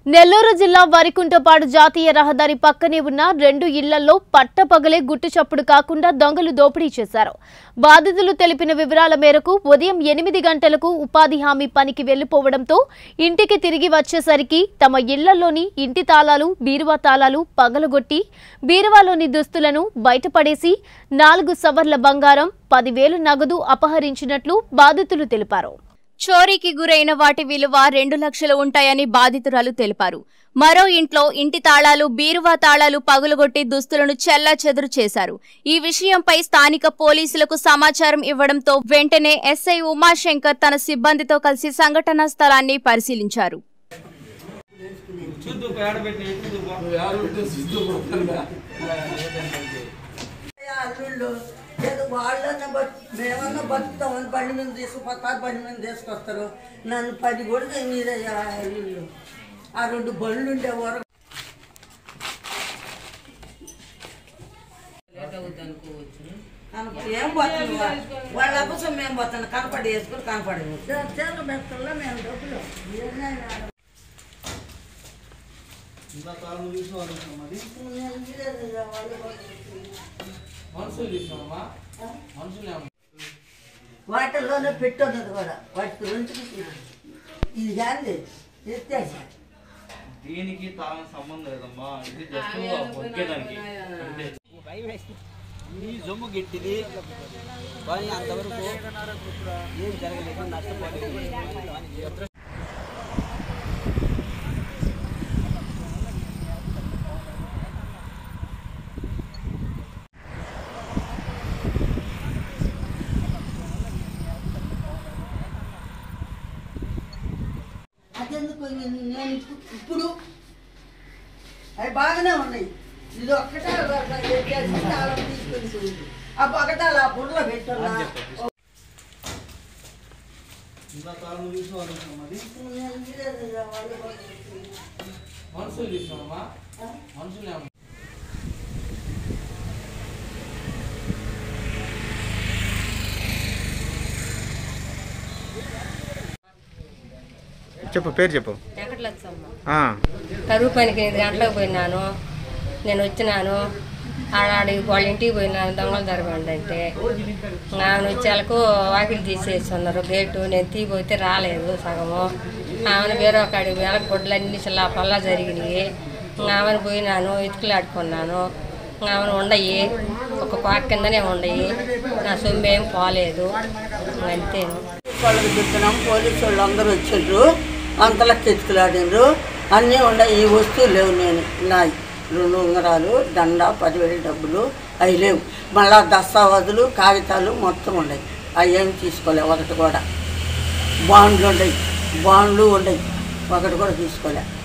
నెల్లూరు జిల్లా వరికుంటపాడు జాతీయ రహదారి పక్కనే ఉన్న రెండు ఇళ్లలో పట్టపగలే గుట్టు చప్పుడు కాకుండా దొంగలు దోపిడీ చేశారు బాధితులు తెలిపిన వివరాల మేరకు ఉదయం ఎనిమిది గంటలకు ఉపాధి హామీ పనికి వెళ్లిపోవడంతో ఇంటికి తిరిగి వచ్చేసరికి తమ ఇళ్లలోని ఇంటి తాళాలు బీరువా తాళాలు పగలగొట్టి బీరువాలోని దుస్తులను బయటపడేసి నాలుగు సవర్ల బంగారం పదివేలు నగదు అపహరించినట్లు బాధితులు తెలిపారు చోరీకి గురైన వాటి విలువ రెండు లక్షలు ఉంటాయని బాధితురాలు తెలిపారు మరో ఇంట్లో ఇంటి తాళాలు బీరువా తాళాలు పగులగొట్టి దుస్తులను చెల్లా చెదురు చేశారు ఈ విషయంపై స్థానిక పోలీసులకు సమాచారం ఇవ్వడంతో వెంటనే ఎస్ఐ ఉమాశంకర్ తన సిబ్బందితో కలిసి సంఘటనా స్థలాన్ని పరిశీలించారు చూద్దు పేడ పెట్టి చూద్దు అల్లుళ్ళు లేదు వాళ్ళన్నా బట్ మేమన్నా బతుకుతామని బండి మీద తీసుకుపోతారు బండి మీద తీసుకొస్తారు నన్ను పది కూడా మీరయ్యా అల్లుళ్ళు ఆ రెండు బండ్లు ఉండే వరకు ఏం పోతుంది వాళ్ళ అబ్బసం మేము పోతాను కనపడి వేసుకుని కనపడి చేత బెత్తల్లో మేము డబ్బులు ఏమైనా ఇంకా కాళ్ళు తీసుకోవాలి మరి వాళ్ళు మనుషులు తీసుకోమా మనుషులు ఏమన్నా వాటిల్లోనే పెట్టున్నది కూడా వాటి గురించి ఇది కానీ ఎత్తేసా దీనికి తాను సంబంధం లేదమ్మా ఇది జస్ట్ ఒక్కేదానికి అంతే ఈ జొమ్ము గట్టిది కానీ అంతవరకు ఏం జరగలేదు నష్టపోలేదు అదెందుకు నేను నేను ఇప్పుడు- ఇప్పుడు అవి బాగానే ఉన్నాయి ఇది ఒక్కటే ఎత్తేసి తాళం తీసుకొని పోయింది. ఆ పగటాలు ఆ బుర్రలో పెట్టున్నా ఇంకా కాళ్ళు తీసుకోవాలి మరి మనుషులు తీసుకోమా మనుషులు ఏమన్నా చెప్పు పేరు చెప్పు వెంకటలక్ష్మ ఆ, కరువు పనికి ఎనిమిది గంటలకు పోయినాను నేను వచ్చినాను ఆడాడి వాళ్ళ ఇంటికి పోయినాను దొంగలు జరగండి అంటే ఆమెను వచ్చేలకు వాకిలి తీసేస్తున్నారు గేటు నేను తీపోతే రాలేదు సగము ఆమెను వేరే కాడి వేల గుడ్లు అన్ని చిల్లా పల్లా జరిగినాయి ఆమెను పోయినాను ఇటుకలాడుకున్నాను ఆమెను ఉండయి ఒక పాక కిందనే ఉండయి నా సొమ్ము ఏం పోలేదు అంతేను వాళ్ళకి చెప్తున్నాం పోలీసు వాళ్ళు అందరూ వచ్చిండ్రు అంతలా కెచ్చుకులాడినరు అన్నీ ఉన్నాయి ఈ వస్తువులు లేవు నేను నాయి రెండు ఉంగరాలు దండ పదివేలు డబ్బులు అవి లేవు మళ్ళా దస్తావేజులు కాగితాలు మొత్తం ఉన్నాయి అవి ఏమి తీసుకోలే ఒకటి కూడా బాండ్లు ఉన్నాయి బాండ్లు ఉన్నాయి ఒకటి కూడా తీసుకోలే